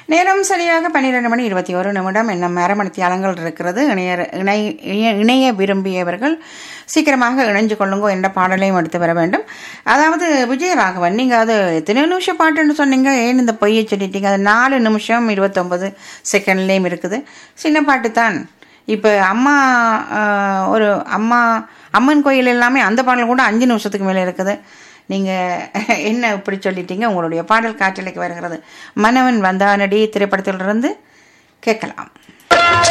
நேரம் சரியாக பன்னிரெண்டு மணி இருபத்தி ஒரு நிமிடம் இன்னும் அரைமணித்தியாலங்கள் இருக்கிறது இணைய இணை இணைய- இணைய விரும்பியவர்கள் சீக்கிரமாக இணைஞ்சு கொள்ளுங்க என்ற பாடலையும் எடுத்து வர வேண்டும் அதாவது விஜயராகவன் நீங்கள் அது எத்தனை நிமிஷம் பாட்டுன்னு சொன்னீங்க ஏன் இந்த பொய்யை சொல்லிட்டீங்க அது நாலு நிமிஷம் இருபத்தொம்பது செகண்ட்லேயும் இருக்குது சின்ன பாட்டு தான் இப்போ அம்மா ஆஹ், ஒரு அம்மா அம்மன் கோயில் எல்லாமே அந்த பாடல் கூட அஞ்சு நிமிஷத்துக்கு மேலே இருக்குது நீங்கள் என்ன இப்படி சொல்லிட்டீங்க உங்களுடைய பாடல் காற்றலைக்கு வருகிறது மன்னவன் வந்தானடி திரைப்படத்திலிருந்து கேட்கலாம்